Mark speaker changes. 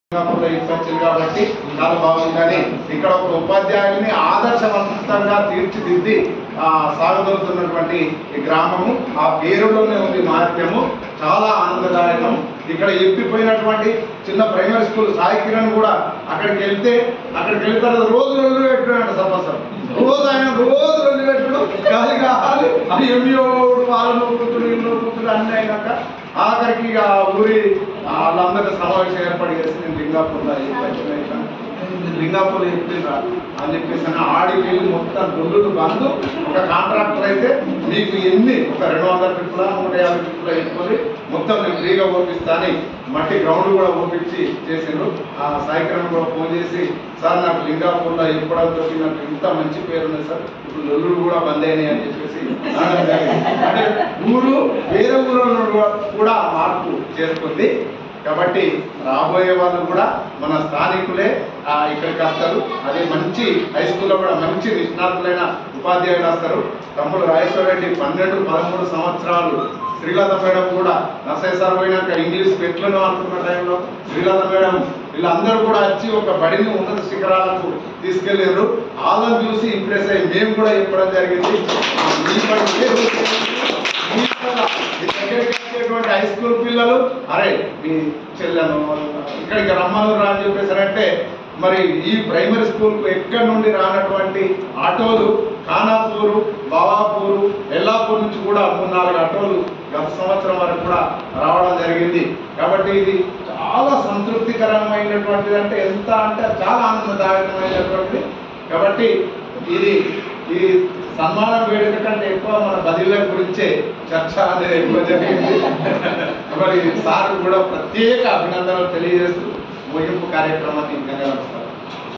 Speaker 1: సింగపూర్లో ఇప్పొచ్చింది కాబట్టి చాలా బాగుందని ఇక్కడ ఒక ఉపాధ్యాయుని ఆదర్శవంతంగా తీర్చిదిద్ది ఆ, సాగుదోలుతున్నటువంటి ఈ గ్రామము ఆ పేరులోనే ఉంది మహత్యము చాలా ఆనందదాయకం ఇక్కడ ఎప్పిపోయినటువంటి చిన్న ప్రైమరీ స్కూల్ సాయి కిరణ్ కూడా అక్కడికి వెళ్తే అక్కడికి వెళ్ళిన తర్వాత రోజు రోజు పెట్టుకున్నాడు సమాసం రోజు ఆయన రోజు రోజు పెట్టుడు గాలి కావాలి ఆ ఎంఈఓడు వాళ్ళను కూతురు ఇల్లు కూతురు అన్ని అయినాక ఆఖరికి ఇక ఊరి వాళ్ళందరూ సమావేశం ఏర్పాటు చేసి నేను లింగాపూర్లో చెప్పిన లింగాపూర్ చెప్పిండ్రా అని చెప్పేసి అని ఆడికి వెళ్ళి మొత్తం డొల్లులు బంధు ఒక కాంట్రాక్టర్ అయితే మీకు ఎన్ని ఒక రెండు వందల ట్రిప్పుల నూట యాభై ట్రిప్పుల ఎక్కువ మొత్తం నేను ఫ్రీగా ఓపిస్తా అని మట్టి గ్రౌండ్ కూడా ఓపించి చేసిండ్రు ఆ సాయికరణ కూడా ఫోన్ చేసి సార్ నాకు లింగాపూర్లో ఎప్పుడంతో నాకు ఇంత మంచి పేరు ఉంది సార్ ఇప్పుడు లొల్లులు కూడా బంద్ అయినాయి అని చెప్పేసి అనడం జరిగింది. అంటే ఊరు వేరే ఊరు కూడా మార్పు చేసుకుంది కాబట్టి రాబోయే వాళ్ళు కూడా మన స్థానికులే ఆ, ఇక్కడికి వస్తారు అదే మంచి హై స్కూల్లో కూడా మంచి నిష్ణాతులైన ఉపాధ్యాయులు వస్తారు తమ్ముడు రాజేశ్వర రెడ్డి పన్నెండు పదమూడు సంవత్సరాలు శ్రీలత మేడం కూడా నర్సరీ సార్ పోయినాక ఇంగ్లీష్ పెట్లను అనుకున్న టైంలో శ్రీలత మేడం వీళ్ళందరూ కూడా వచ్చి ఒక బడిని ఉన్నత శిఖరాలకు తీసుకెళ్లారు వాళ్ళని చూసి ఇంప్రెస్ అయ్యి మేము కూడా చెప్పడం జరిగింది మీ బడికే మీ పిల్లల, మీ దగ్గరికి వచ్చేటువంటి హై స్కూల్ పిల్లలు అరే మీ చెల్లెను ఇక్కడికి రమ్మను రా అని చెప్పేసారంటే మరి ఈ ప్రైమరీ స్కూల్ కు ఎక్కడి నుండి రానటువంటి ఆటోలు ఖానాపూరు బావాపూరు ఎల్లాపూర్ నుంచి కూడా మూడు నాలుగు ఆటోలు గత సంవత్సరం వరకు కూడా రావడం జరిగింది కాబట్టి ఇది చాలా సంతృప్తికరమైనటువంటిది అంటే ఎంత అంటే చాలా ఆనందదాయకమైనటువంటిది కాబట్టి ఇది ఈ సన్మానం వేడుక కంటే ఎక్కువ మన బదిలీల గురించే చర్చ అనేది ఎక్కువ జరిగింది మరి సార్ కూడా ప్రత్యేక అభినందనలు తెలియజేస్తూ ముగింపు కార్యక్రమాన్ని ఇంకా నడుస్తారు